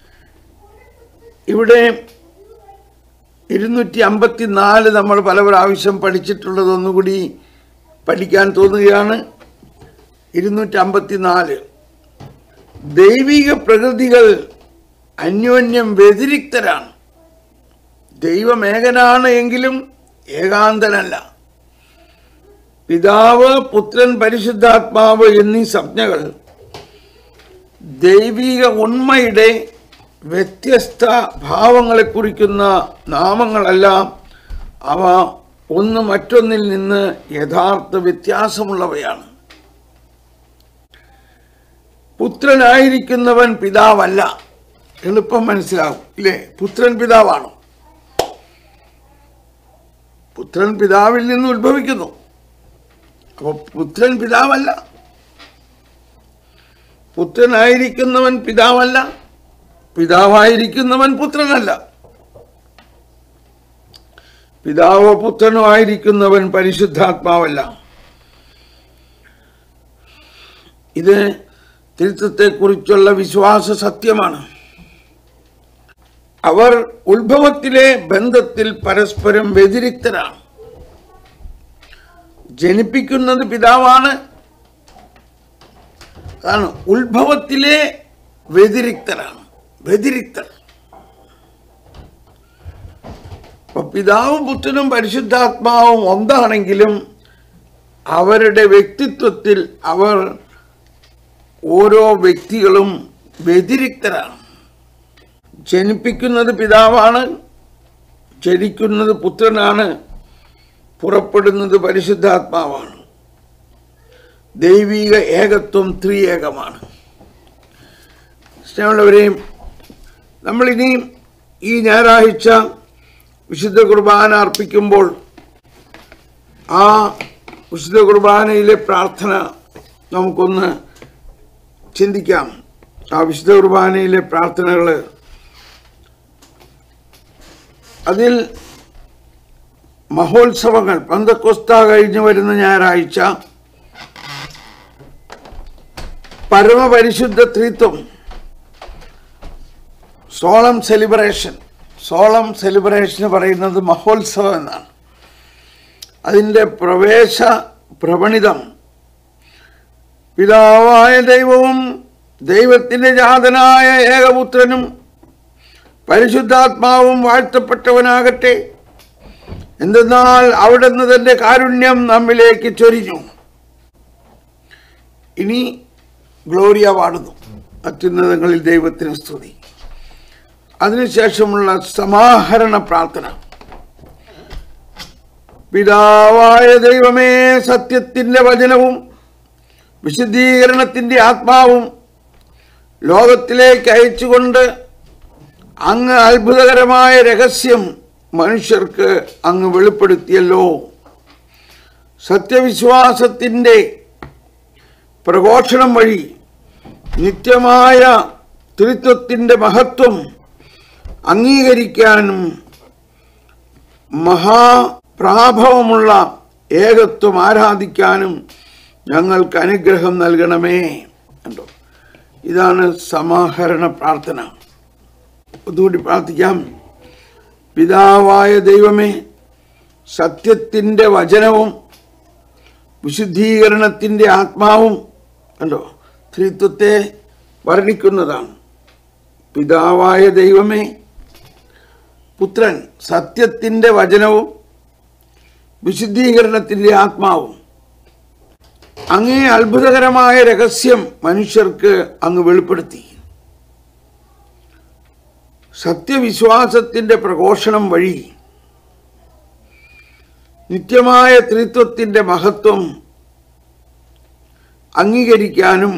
ഇവിടെ ഇരുന്നൂറ്റി അമ്പത്തി നാല് നമ്മൾ പല പ്രാവശ്യം പഠിച്ചിട്ടുള്ളത് ഒന്നുകൂടി പഠിക്കാൻ തോന്നുകയാണ് ഇരുന്നൂറ്റി അമ്പത്തി നാല് ദൈവിക പ്രകൃതികൾ അന്യോന്യം വ്യതിരിക്തരാണ് ദൈവമേകനാണ് എങ്കിലും ഏകാന്തനല്ല പിതാവ് പുത്രൻ പരിശുദ്ധാത്മാവ് എന്നീ സംജ്ഞകൾ ദൈവിക ഉണ്മയുടെ വ്യത്യസ്ത ഭാവങ്ങളെ കുറിക്കുന്ന നാമങ്ങളല്ല അവ ഒന്ന് മറ്റൊന്നിൽ നിന്ന് യഥാർത്ഥ വ്യത്യാസമുള്ളവയാണ് പുത്രനായിരിക്കുന്നവൻ പിതാവല്ല എളുപ്പം മനസ്സിലാവും ഇല്ലേ പുത്രൻ പിതാവാണ് പുത്രൻ പിതാവിൽ നിന്ന് ഉത്ഭവിക്കുന്നു അപ്പൊ പുത്രൻ പിതാവല്ല പുത്രനായിരിക്കുന്നവൻ പിതാവല്ല പിതാവായിരിക്കുന്നവൻ പുത്രനല്ല പിതാവോ പുത്രനോ ആയിരിക്കുന്നവൻ പരിശുദ്ധാത്മാവല്ല ഇത് തിരുത്തത്തെക്കുറിച്ചുള്ള വിശ്വാസ സത്യമാണ് അവർ ഉത്ഭവത്തിലെ ബന്ധത്തിൽ പരസ്പരം വ്യതിരിക്തരാണ് ജനിപ്പിക്കുന്നത് പിതാവാണ് അതാണ് ഉത്ഭവത്തിലെ വ്യതിരിക്തരാണ് വ്യതിരിക്തർ അപ്പൊ പിതാവും പുത്രനും പരിശുദ്ധാത്മാവും ഒന്നാണെങ്കിലും അവരുടെ വ്യക്തിത്വത്തിൽ അവർ ഓരോ വ്യക്തികളും വ്യതിരിക്തരാണ് ജനിപ്പിക്കുന്നത് പിതാവാണ് ജനിക്കുന്നത് പുത്രനാണ് പുറപ്പെടുന്നത് പരിശുദ്ധാത്മാവാണ് ദൈവിക ഏകത്വം ത്രിയേകമാണ് സ്നേഹമുള്ളവരെയും നമ്മളിനി ഈ ഞായറാഴ്ച വിശുദ്ധ കുർബാന അർപ്പിക്കുമ്പോൾ ആ വിശുദ്ധ കുർബാനയിലെ പ്രാർത്ഥന നമുക്കൊന്ന് ചിന്തിക്കാം ആ വിശുദ്ധ കുർബാനയിലെ പ്രാർത്ഥനകൾ അതിൽ മഹോത്സവങ്ങൾ പന്തക്കൊസ്ത കഴിഞ്ഞു വരുന്ന ഞായറാഴ്ച പരമപരിശുദ്ധ ത്രിത്വം സോളം സെലിബ്രേഷൻ സോളം സെലിബ്രേഷൻ പറയുന്നത് മഹോത്സവം എന്നാണ് അതിൻ്റെ പ്രവേശ പ്രവണിതം പിതാവായ ദൈവവും ദൈവത്തിന്റെ ജാതനായ ഏകപുത്രനും പരിശുദ്ധാത്മാവും വാഴ്ത്തപ്പെട്ടവനാകട്ടെ എന്തെന്നാൽ അവിടുന്ന് തന്റെ കാരുണ്യം നമ്മിലേക്ക് ചൊരിഞ്ഞു ഇനി ഗ്ലോറിയ പാടുന്നു അത്യുന്നതങ്ങളിൽ ദൈവത്തിന് സ്തുതി അതിനുശേഷമുള്ള സമാഹരണ പ്രാർത്ഥന പിതാവായ ദൈവമേ സത്യത്തിന്റെ വചനവും വിശുദ്ധീകരണത്തിന്റെ ആത്മാവും ലോകത്തിലേക്ക് അയച്ചുകൊണ്ട് അങ്ങ് അത്ഭുതകരമായ രഹസ്യം മനുഷ്യർക്ക് അങ്ങ് വെളിപ്പെടുത്തിയല്ലോ സത്യവിശ്വാസത്തിൻ്റെ പ്രഘോഷണം വഴി നിത്യമായ ത്രിത്വത്തിൻ്റെ മഹത്വം അംഗീകരിക്കാനും മഹാപ്രാഭവമുള്ള ഏകത്വം ആരാധിക്കാനും ഞങ്ങൾക്ക് അനുഗ്രഹം നൽകണമേ കണ്ടോ ഇതാണ് സമാഹരണ പ്രാർത്ഥന ഒന്നുകൂടി പ്രാർത്ഥിക്കാം പിതാവായ ദൈവമേ സത്യത്തിൻ്റെ വചനവും വിശുദ്ധീകരണത്തിൻ്റെ ആത്മാവും കണ്ടോ ത്രിത്വത്തെ വർണ്ണിക്കുന്നതാണ് പിതാവായ ദൈവമേ പുത്രൻ സത്യത്തിൻ്റെ വചനവും വിശുദ്ധീകരണത്തിൻ്റെ ആത്മാവും അങ്ങേ അത്ഭുതകരമായ രഹസ്യം മനുഷ്യർക്ക് അങ്ങ് വെളിപ്പെടുത്തി സത്യവിശ്വാസത്തിൻ്റെ പ്രഘോഷണം വഴി നിത്യമായ ത്രിത്വത്തിൻ്റെ മഹത്വം അംഗീകരിക്കാനും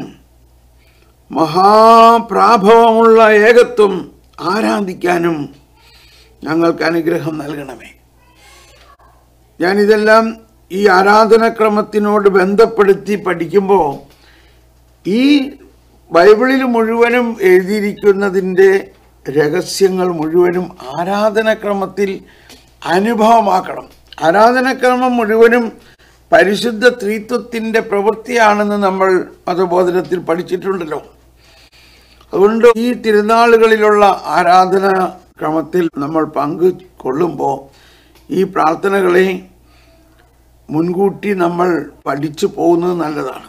മഹാപ്രാഭവമുള്ള ഏകത്വം ആരാധിക്കാനും ഞങ്ങൾക്ക് അനുഗ്രഹം നൽകണമേ ഞാനിതെല്ലാം ഈ ആരാധനക്രമത്തിനോട് ബന്ധപ്പെടുത്തി പഠിക്കുമ്പോൾ ഈ ബൈബിളിൽ മുഴുവനും എഴുതിയിരിക്കുന്നതിൻ്റെ രഹസ്യങ്ങൾ മുഴുവനും ആരാധനക്രമത്തിൽ അനുഭവമാക്കണം ആരാധനക്രമം മുഴുവനും പരിശുദ്ധ ത്രിത്വത്തിൻ്റെ പ്രവൃത്തിയാണെന്ന് നമ്മൾ മതബോധനത്തിൽ പഠിച്ചിട്ടുണ്ടല്ലോ അതുകൊണ്ട് ഈ തിരുനാളുകളിലുള്ള ആരാധന ക്രമത്തിൽ നമ്മൾ പങ്ക് കൊള്ളുമ്പോൾ ഈ പ്രാർത്ഥനകളെ മുൻകൂട്ടി നമ്മൾ പഠിച്ചു പോകുന്നത് നല്ലതാണ്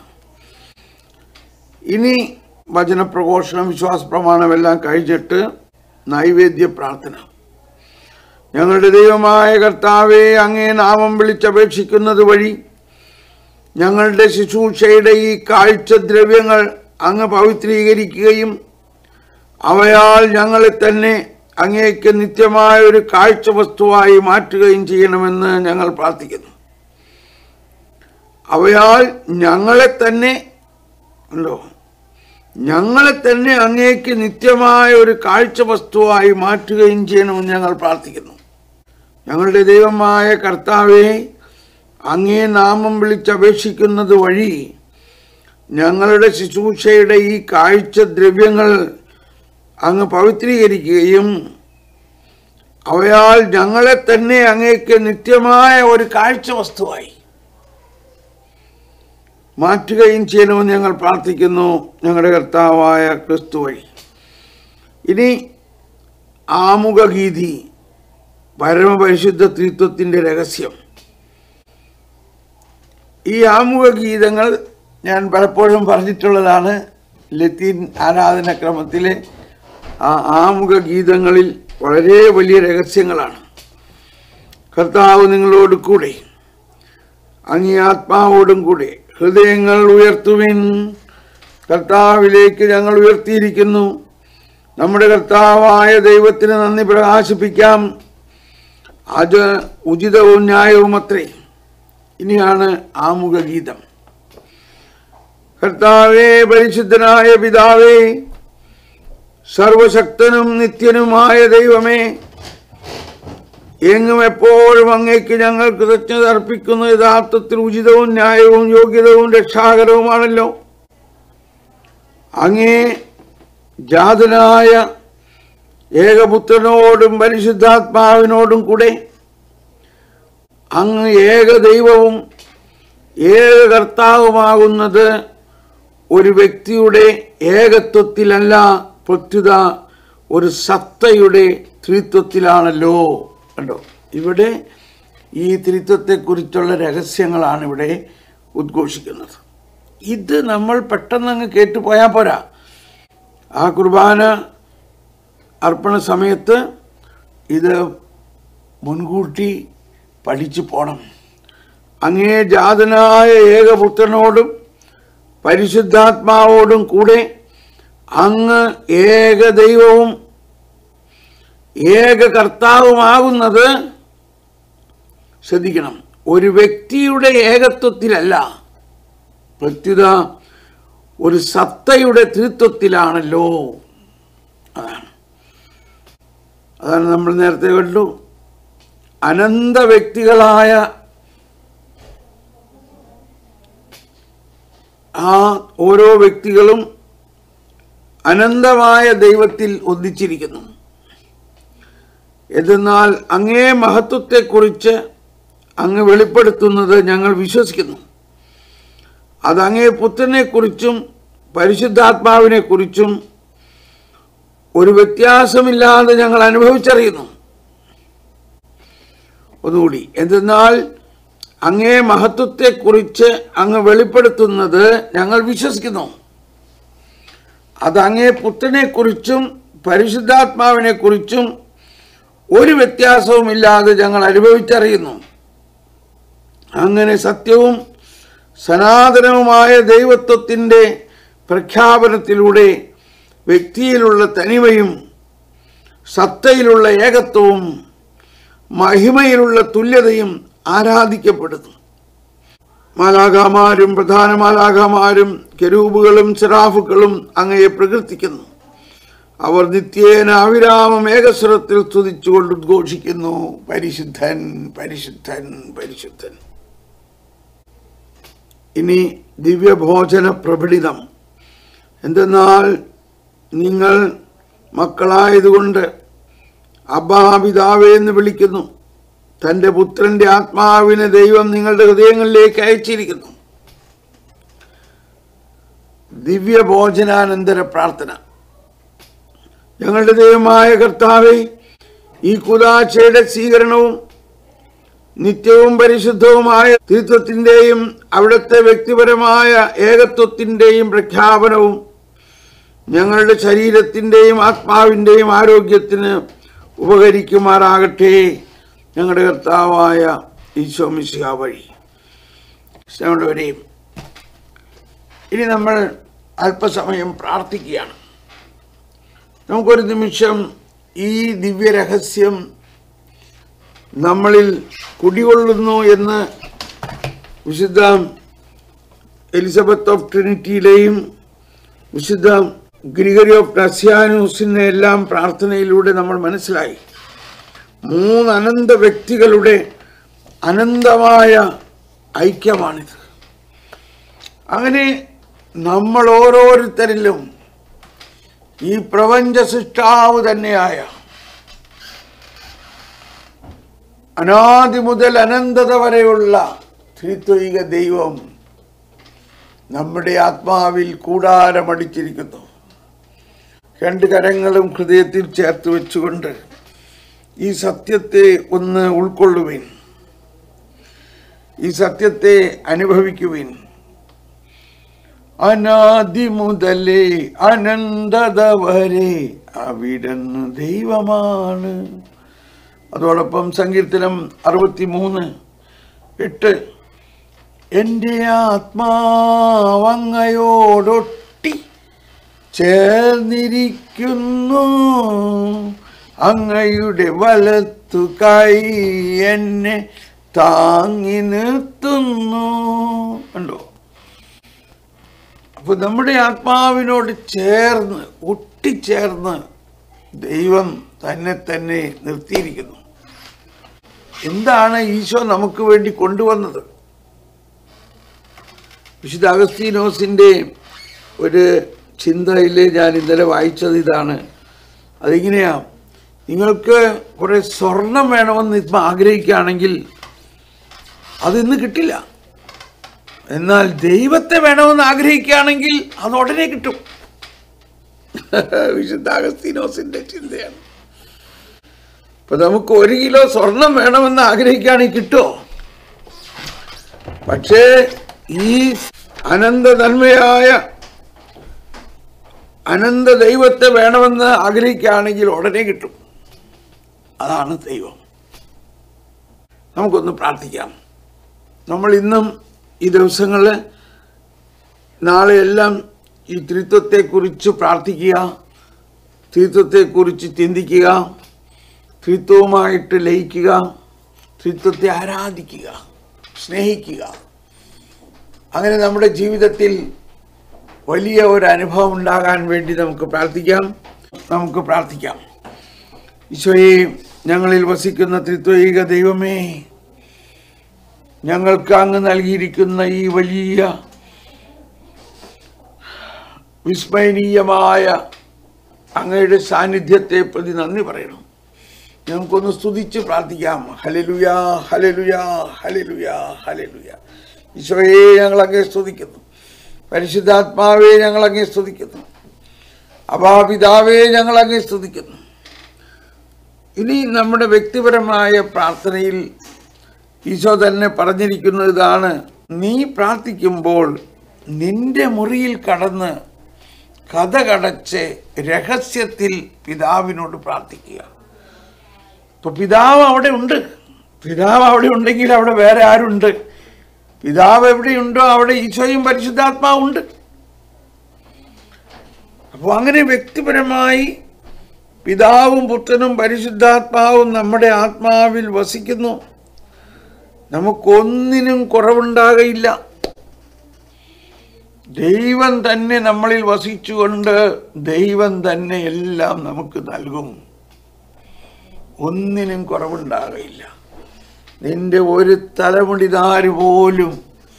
ഇനി വചനപ്രഘോഷണം വിശ്വാസ പ്രമാണമെല്ലാം കഴിഞ്ഞിട്ട് നൈവേദ്യ പ്രാർത്ഥന ഞങ്ങളുടെ ദൈവമായ കർത്താവെ അങ്ങേ നാമം വിളിച്ചപേക്ഷിക്കുന്നത് വഴി ഞങ്ങളുടെ ശുശ്രൂഷയുടെ ഈ കാഴ്ചദ്രവ്യങ്ങൾ അങ്ങ് പവിത്രീകരിക്കുകയും അവയാൽ ഞങ്ങളെ തന്നെ അങ്ങേക്ക് നിത്യമായ ഒരു കാഴ്ച വസ്തുവായി മാറ്റുകയും ചെയ്യണമെന്ന് ഞങ്ങൾ പ്രാർത്ഥിക്കുന്നു അവയാൽ ഞങ്ങളെ തന്നെ ഉണ്ടോ ഞങ്ങളെ തന്നെ അങ്ങേക്ക് നിത്യമായ ഒരു കാഴ്ച വസ്തുവായി മാറ്റുകയും ചെയ്യണമെന്ന് ഞങ്ങൾ പ്രാർത്ഥിക്കുന്നു ഞങ്ങളുടെ ദൈവമായ കർത്താവെ അങ്ങേ നാമം വിളിച്ചപേക്ഷിക്കുന്നത് വഴി ഞങ്ങളുടെ ശുശ്രൂഷയുടെ ഈ കാഴ്ച ദ്രവ്യങ്ങൾ അങ്ങ് പവിത്രീകരിക്കുകയും അവയാൽ ഞങ്ങളെ തന്നെ അങ്ങേക്ക് നിത്യമായ ഒരു കാഴ്ച വസ്തുവായി മാറ്റുകയും ചെയ്യണമെന്ന് ഞങ്ങൾ പ്രാർത്ഥിക്കുന്നു ഞങ്ങളുടെ കർത്താവായ ക്രിസ്തു വഴി ഇനി ആമുഖഗീതി പരമപരിശുദ്ധ ത്രിത്വത്തിൻ്റെ രഹസ്യം ഈ ആമുഖ ഗീതങ്ങൾ ഞാൻ പലപ്പോഴും പറഞ്ഞിട്ടുള്ളതാണ് ലത്തീൻ ആരാധനക്രമത്തിലെ ആ ആമുഖ ഗീതങ്ങളിൽ വളരെ വലിയ രഹസ്യങ്ങളാണ് കർത്താവ് നിങ്ങളോട് കൂടെ അങ്ങേ ആത്മാവോടും കൂടെ ഹൃദയങ്ങൾ ഉയർത്തുവിൻ കർത്താവിലേക്ക് ഞങ്ങൾ ഉയർത്തിയിരിക്കുന്നു നമ്മുടെ കർത്താവായ ദൈവത്തിന് നന്ദി പ്രകാശിപ്പിക്കാം അത് ഉചിതവും ന്യായവും അത്രേ ഇനിയാണ് ആമുഖ ഗീതം കർത്താവേ പരിശുദ്ധനായ പിതാവേ സർവശക്തനും നിത്യനുമായ ദൈവമേ എങ്ങും എപ്പോഴും അങ്ങേക്ക് ഞങ്ങൾ കൃതജ്ഞത അർപ്പിക്കുന്ന യഥാർത്ഥത്തിൽ ഉചിതവും ന്യായവും യോഗ്യതവും രക്ഷാകരവുമാണല്ലോ അങ്ങേ ജാതനായ ഏകപുത്രനോടും പരിശുദ്ധാത്മാവിനോടും കൂടെ അങ്ങ് ഏക ദൈവവും ഏക കർത്താവുമാകുന്നത് ഒരു വ്യക്തിയുടെ ഏകത്വത്തിലല്ല പ്രത്യുത ഒരു സത്തയുടെ ത്രിത്വത്തിലാണല്ലോ കണ്ടോ ഇവിടെ ഈ ത്രിത്വത്തെക്കുറിച്ചുള്ള രഹസ്യങ്ങളാണ് ഇവിടെ ഉദ്ഘോഷിക്കുന്നത് ഇത് നമ്മൾ പെട്ടെന്ന് അങ്ങ് കേട്ടുപോയാൽ പോരാ ആ കുർബാന അർപ്പണ സമയത്ത് ഇത് മുൻകൂട്ടി പഠിച്ചു പോണം അങ്ങേ ജാതനായ ഏകപുത്രനോടും പരിശുദ്ധാത്മാവോടും കൂടെ അങ്ങ് ഏക ദൈവവും ഏക കർത്താവുമാകുന്നത് ശ്രദ്ധിക്കണം ഒരു വ്യക്തിയുടെ ഏകത്വത്തിലല്ല പ്രത്യുത ഒരു സത്തയുടെ തൃത്വത്തിലാണല്ലോ അതാണ് അതാണ് നമ്മൾ നേരത്തെ കണ്ടു അനന്ത വ്യക്തികളായ ആ ഓരോ വ്യക്തികളും അനന്തമായ ദൈവത്തിൽ ഒന്നിച്ചിരിക്കുന്നു എന്നാൽ അങ്ങേ മഹത്വത്തെക്കുറിച്ച് അങ്ങ് വെളിപ്പെടുത്തുന്നത് ഞങ്ങൾ വിശ്വസിക്കുന്നു അത് അങ്ങേ പുത്രനെക്കുറിച്ചും പരിശുദ്ധാത്മാവിനെക്കുറിച്ചും ഒരു വ്യത്യാസമില്ലാതെ ഞങ്ങൾ അനുഭവിച്ചറിയുന്നു ഒന്നുകൂടി എന്തെന്നാൽ അങ്ങേ മഹത്വത്തെക്കുറിച്ച് അങ്ങ് വെളിപ്പെടുത്തുന്നത് ഞങ്ങൾ വിശ്വസിക്കുന്നു അത് അങ്ങേ പുത്രനെക്കുറിച്ചും പരിശുദ്ധാത്മാവിനെക്കുറിച്ചും ഒരു വ്യത്യാസവുമില്ലാതെ ഞങ്ങൾ അനുഭവിച്ചറിയുന്നു അങ്ങനെ സത്യവും സനാതനവുമായ ദൈവത്വത്തിൻ്റെ പ്രഖ്യാപനത്തിലൂടെ വ്യക്തിയിലുള്ള തനിമയും സത്തയിലുള്ള ഏകത്വവും മഹിമയിലുള്ള തുല്യതയും ആരാധിക്കപ്പെടുന്നു മാലാഖമാരും പ്രധാന മാലാഖമാരും കെരൂബുകളും സെറാഫുകളും അങ്ങയെ പ്രകീർത്തിക്കുന്നു അവർ നിത്യേന അവിരാമം ഏകസ്വരത്തിൽ സ്തുതിച്ചുകൊണ്ട് ഉദ്ഘോഷിക്കുന്നു പരിശുദ്ധൻ പരിശുദ്ധൻ പരിശുദ്ധൻ ഇനി ദിവ്യഭോജന പ്രബടിതം എന്തെന്നാൽ നിങ്ങൾ മക്കളായതുകൊണ്ട് അബ്ബാ പിതാവേ എന്ന് വിളിക്കുന്നു തൻ്റെ പുത്രന്റെ ആത്മാവിനെ ദൈവം നിങ്ങളുടെ ഹൃദയങ്ങളിലേക്ക് അയച്ചിരിക്കുന്നു ദിവ്യഭോജനാനന്തര പ്രാർത്ഥന ഞങ്ങളുടെ ദൈവമായ കർത്താവെ ഈ കുലാശയുടെ സ്വീകരണവും നിത്യവും പരിശുദ്ധവുമായ തീർത്ഥത്തിൻ്റെയും അവിടുത്തെ വ്യക്തിപരമായ ഏകത്വത്തിൻ്റെയും പ്രഖ്യാപനവും ഞങ്ങളുടെ ശരീരത്തിൻ്റെയും ആത്മാവിൻ്റെയും ആരോഗ്യത്തിന് ഉപകരിക്കുമാറാകട്ടെ ഞങ്ങളുടെ കർത്താവായ ഈശോ മിശിഹ വഴി സ്നേഹമുള്ളവരെയും ഇനി നമ്മൾ അല്പസമയം പ്രാർത്ഥിക്കുകയാണ് നമുക്കൊരു നിമിഷം ഈ ദിവ്യരഹസ്യം നമ്മളിൽ കുടികൊള്ളുന്നു എന്ന് വിശുദ്ധ എലിസബത്ത് ഓഫ് ട്രിനിറ്റിയിലെയും വിശുദ്ധ ഗ്രിഗറി ഓഫ് നസ്യാനൂസിൻ്റെ എല്ലാം പ്രാർത്ഥനയിലൂടെ നമ്മൾ മനസ്സിലായി മൂന്ന് അനന്ത വ്യക്തികളുടെ അനന്തമായ ഐക്യമാണിത് അങ്ങനെ നമ്മൾ ഓരോരുത്തരിലും ഈ പ്രപഞ്ച സൃഷ്ടാവ് തന്നെയായ അനാദി മുതൽ അനന്തത വരെയുള്ള ത്രിത്വിക ദൈവം നമ്മുടെ ആത്മാവിൽ കൂടാരമടിച്ചിരിക്കുന്നു രണ്ട് കരങ്ങളും ഹൃദയത്തിൽ ചേർത്ത് വെച്ചുകൊണ്ട് ഈ സത്യത്തെ ഒന്ന് ഉൾക്കൊള്ളുവിൻ ഈ സത്യത്തെ അനുഭവിക്കുവിൻ അനാദി മുതലേ അനന്തത വരെ അവിടുന്ന് ദൈവമാണ് അതോടൊപ്പം സങ്കീർത്തനം അറുപത്തിമൂന്ന് എട്ട് എൻ്റെ ആത്മാവങ്ങയോടൊട്ടി ചേർന്നിരിക്കുന്നു അങ്ങയുടെ വലത്തു കൈ എന്നെ താങ്ങി നിർത്തുന്നു കണ്ടോ അപ്പൊ നമ്മുടെ ആത്മാവിനോട് ചേർന്ന് ഒട്ടിച്ചേർന്ന് ദൈവം തന്നെ തന്നെ നിർത്തിയിരിക്കുന്നു എന്താണ് ഈശോ നമുക്ക് വേണ്ടി കൊണ്ടുവന്നത് വിശുദ്ധ അഗസ്തീനോസിൻ്റെ ഒരു ചിന്തയിൽ ഞാൻ ഇന്നലെ വായിച്ചത് ഇതാണ് അതിങ്ങനെയാ നിങ്ങൾക്ക് കുറേ സ്വർണം വേണമെന്ന് ഇപ്പം ആഗ്രഹിക്കുകയാണെങ്കിൽ അതിന്ന് കിട്ടില്ല എന്നാൽ ദൈവത്തെ വേണമെന്ന് ആഗ്രഹിക്കുകയാണെങ്കിൽ അത് ഉടനെ കിട്ടും വിശുദ്ധ അഗസ്തീനോസിന്റെ ചിന്തയാണ് ഇപ്പൊ നമുക്ക് ഒരു കിലോ സ്വർണം വേണമെന്ന് ആഗ്രഹിക്കുകയാണെങ്കിൽ കിട്ടുമോ പക്ഷേ ഈ അനന്ത നന്മയായ അനന്ത ദൈവത്തെ വേണമെന്ന് ആഗ്രഹിക്കുകയാണെങ്കിൽ ഉടനെ കിട്ടും അതാണ് ദൈവം നമുക്കൊന്ന് പ്രാർത്ഥിക്കാം നമ്മൾ ഇന്നും ഈ ദിവസങ്ങളിൽ നാളെയെല്ലാം ഈ ത്രിത്വത്തെക്കുറിച്ച് പ്രാർത്ഥിക്കുക ത്രിത്വത്തെക്കുറിച്ച് ചിന്തിക്കുക ത്രിത്വവുമായിട്ട് ലയിക്കുക ത്രിത്വത്തെ ആരാധിക്കുക സ്നേഹിക്കുക അങ്ങനെ നമ്മുടെ ജീവിതത്തിൽ വലിയ ഒരു അനുഭവം ഉണ്ടാകാൻ വേണ്ടി നമുക്ക് പ്രാർത്ഥിക്കാം നമുക്ക് പ്രാർത്ഥിക്കാം ഈശോയെ ഞങ്ങളിൽ വസിക്കുന്ന ത്രിത്വൈക ദൈവമേ ഞങ്ങൾക്ക് അങ്ങ് നൽകിയിരിക്കുന്ന ഈ വലിയ വിസ്മയനീയമായ അങ്ങയുടെ സാന്നിധ്യത്തെ പ്രതി നന്ദി പറയണം നമുക്കൊന്ന് സ്തുതിച്ച് പ്രാർത്ഥിക്കാം ഹലലുയാ ഹലലുയാ ഹലലുയാ ഹലലുയാ ഈശോയെ ഞങ്ങൾ അങ്ങേ സ്തുതിക്കുന്നു പരിശുദ്ധാത്മാവെ ഞങ്ങൾ അങ്ങേ സ്തുതിക്കുന്നു അഭാപിതാവേ ഞങ്ങൾ അങ്ങേ സ്തുതിക്കുന്നു ഇനി നമ്മുടെ വ്യക്തിപരമായ പ്രാർത്ഥനയിൽ ഈശോ തന്നെ പറഞ്ഞിരിക്കുന്നത് ഇതാണ് നീ പ്രാർത്ഥിക്കുമ്പോൾ നിന്റെ മുറിയിൽ കടന്ന് കഥ കടച്ച് രഹസ്യത്തിൽ പിതാവിനോട് പ്രാർത്ഥിക്കുക ഇപ്പൊ പിതാവ് അവിടെ ഉണ്ട് പിതാവ് അവിടെ ഉണ്ടെങ്കിൽ അവിടെ വേറെ ആരുണ്ട് പിതാവ് എവിടെയുണ്ടോ അവിടെ ഈശോയും പരിശുദ്ധാത്മാവും ഉണ്ട് അപ്പോൾ അങ്ങനെ വ്യക്തിപരമായി പിതാവും പുത്രനും പരിശുദ്ധാത്മാവും നമ്മുടെ ആത്മാവിൽ വസിക്കുന്നു നമുക്കൊന്നിനും കുറവുണ്ടാകയില്ല ദൈവം തന്നെ നമ്മളിൽ വസിച്ചുകൊണ്ട് ദൈവം തന്നെ എല്ലാം നമുക്ക് നൽകും ഒന്നിനും കുറവുണ്ടാകയില്ല നിന്റെ ഒരു തലമുടിതാര് പോലും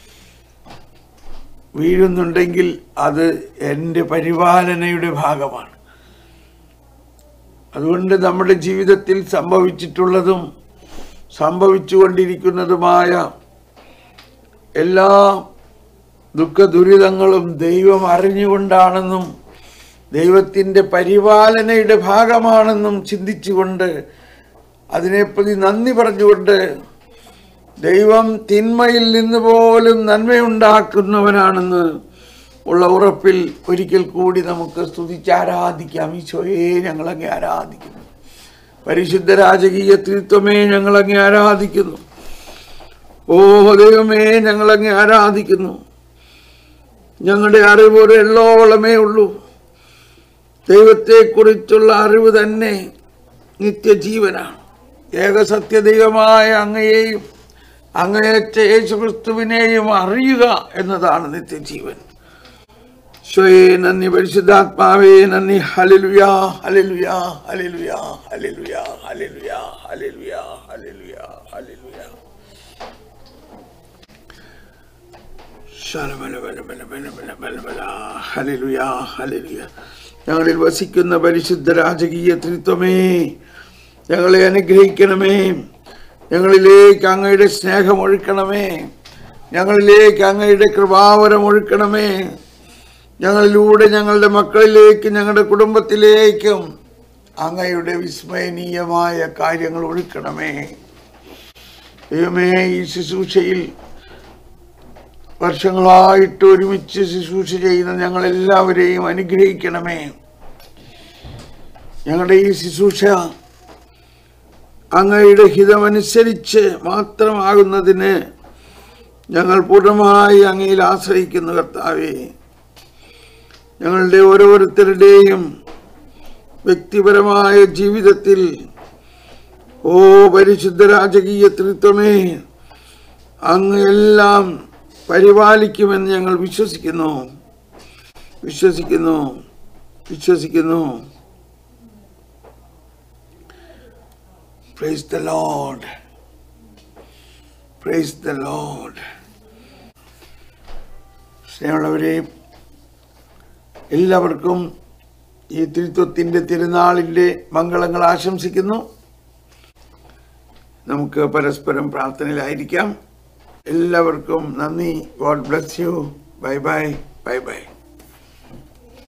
വീഴുന്നുണ്ടെങ്കിൽ അത് എൻ്റെ പരിപാലനയുടെ ഭാഗമാണ് അതുകൊണ്ട് നമ്മുടെ ജീവിതത്തിൽ സംഭവിച്ചിട്ടുള്ളതും സംഭവിച്ചുകൊണ്ടിരിക്കുന്നതുമായ എല്ലാ ദുഃഖ ദുരിതങ്ങളും ദൈവം അറിഞ്ഞുകൊണ്ടാണെന്നും ദൈവത്തിൻ്റെ പരിപാലനയുടെ ഭാഗമാണെന്നും ചിന്തിച്ചുകൊണ്ട് അതിനെപ്പറ്റി നന്ദി പറഞ്ഞുകൊണ്ട് ദൈവം തിന്മയിൽ നിന്ന് പോലും നന്മയുണ്ടാക്കുന്നവനാണെന്ന് ഉള്ള ഉറപ്പിൽ ഒരിക്കൽ കൂടി നമുക്ക് സ്തുതിച്ച് ആരാധിക്കാം ഈശോയെ ഞങ്ങളങ്ങെ ആരാധിക്കുന്നു പരിശുദ്ധ രാജകീയ ത്രിത്വമേ ഞങ്ങളങ്ങെ ആരാധിക്കുന്നു ഓ ദൈവമേ ഞങ്ങളങ്ങെ ആരാധിക്കുന്നു ഞങ്ങളുടെ അറിവ് ഒരു എള്ളോളമേ ഉള്ളൂ ദൈവത്തെക്കുറിച്ചുള്ള അറിവ് തന്നെ നിത്യജീവനാണ് ഏകസത്യദൈവമായ അങ്ങയെയും അങ്ങേറ്റ യേശുക്രിസ്തുവിനെയും അറിയുക എന്നതാണ് നിത്യജീവൻ സ്വയേ നന്ദി പരിശുദ്ധാത്മാവേ നന്ദി ഹലലുയാ ഹലലുയാ ഹലലുയാ ഹലലുയാ ഹലലുയാ ഹലലുയാ ഹലലുയാ ഹലലുയാ ഹലലുയാ ഹലലുയാ ഞങ്ങളിൽ വസിക്കുന്ന പരിശുദ്ധ രാജകീയ ത്രിത്വമേ ഞങ്ങളെ അനുഗ്രഹിക്കണമേ ഞങ്ങളിലേക്ക് അങ്ങയുടെ സ്നേഹം ഒഴുക്കണമേ ഞങ്ങളിലേക്ക് അങ്ങയുടെ കൃപാവരം ഒഴുക്കണമേ ഞങ്ങളിലൂടെ ഞങ്ങളുടെ മക്കളിലേക്ക് ഞങ്ങളുടെ കുടുംബത്തിലേക്കും അങ്ങയുടെ വിസ്മയനീയമായ കാര്യങ്ങൾ ഒഴുക്കണമേ ദൈവമേ ഈ ശുശ്രൂഷയിൽ വർഷങ്ങളായിട്ട് ഒരുമിച്ച് ശുശ്രൂഷ ചെയ്യുന്ന ഞങ്ങളെല്ലാവരെയും അനുഗ്രഹിക്കണമേ ഞങ്ങളുടെ ഈ ശുശ്രൂഷ അങ്ങയുടെ ഹിതമനുസരിച്ച് മാത്രമാകുന്നതിന് ഞങ്ങൾ പൂർണ്ണമായി അങ്ങയിൽ ആശ്രയിക്കുന്നു കർത്താവേ ഞങ്ങളുടെ ഓരോരുത്തരുടെയും വ്യക്തിപരമായ ജീവിതത്തിൽ ഓ പരിശുദ്ധ രാജകീയ ത്രിത്വമേ അങ്ങ് എല്ലാം പരിപാലിക്കുമെന്ന് ഞങ്ങൾ വിശ്വസിക്കുന്നു വിശ്വസിക്കുന്നു വിശ്വസിക്കുന്നു praise the Lord praise the Lord സ്നേഹമുള്ളവരെ എല്ലാവർക്കും ഈ തിരുത്വത്തിൻ്റെ തിരുനാളിൻ്റെ മംഗളങ്ങൾ ആശംസിക്കുന്നു നമുക്ക് പരസ്പരം പ്രാർത്ഥനയിലായിരിക്കാം എല്ലാവർക്കും നന്ദി God bless you bye bye bye by